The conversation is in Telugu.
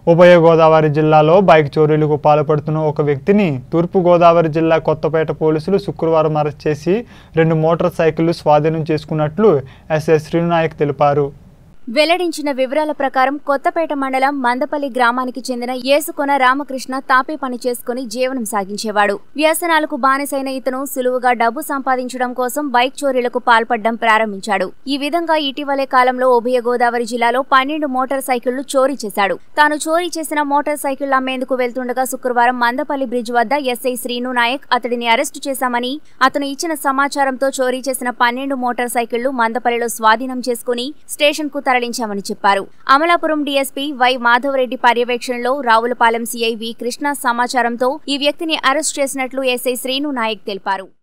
ఉభయ గోదావరి జిల్లాలో బైక్ చోరీలకు పాల్పడుతున్న ఒక వ్యక్తిని తూర్పు గోదావరి జిల్లా కొత్తపేట పోలీసులు శుక్రవారం అరెస్ట్ చేసి రెండు మోటార్ సైకిళ్లు స్వాధీనం చేసుకున్నట్లు ఎస్ఎస్ శ్రీనాయక్ తెలిపారు వెల్లడించిన వివరాల ప్రకారం కొత్తపేట మండలం మందపల్లి గ్రామానికి చెందిన ఏసుకొన రామకృష్ణ తాపీ పని చేసుకుని జీవనం సాగించేవాడు వ్యసనాలకు బానిసైన ఇతను సులువుగా డబ్బు సంపాదించడం కోసం బైక్ చోరీలకు పాల్పడడం ప్రారంభించాడు ఈ విధంగా ఇటీవలే కాలంలో ఉభయ గోదావరి జిల్లాలో పన్నెండు మోటార్ సైకిళ్లు చోరీ చేశాడు తాను చోరీ చేసిన మోటార్ సైకిళ్లు అమ్మేందుకు వెళ్తుండగా శుక్రవారం మందపల్లి బ్రిడ్జ్ వద్ద ఎస్ఐ శ్రీను నాయక్ అతడిని అరెస్టు చేశామని అతను ఇచ్చిన సమాచారంతో చోరీ చేసిన పన్నెండు మోటార్ సైకిళ్లు మందపల్లిలో స్వాధీనం చేసుకుని స్టేషన్ కు తరలించామని చెప్పారు అమలాపురం డీఎస్పీ వై మాధవరెడ్డి పర్యవేక్షణలో రావులపాలెం సీఐ వి కృష్ణ సమాచారంతో ఈ వ్యక్తిని అరెస్ట్ చేసినట్లు ఎస్ఐ శ్రీను నాయక్ తెలిపారు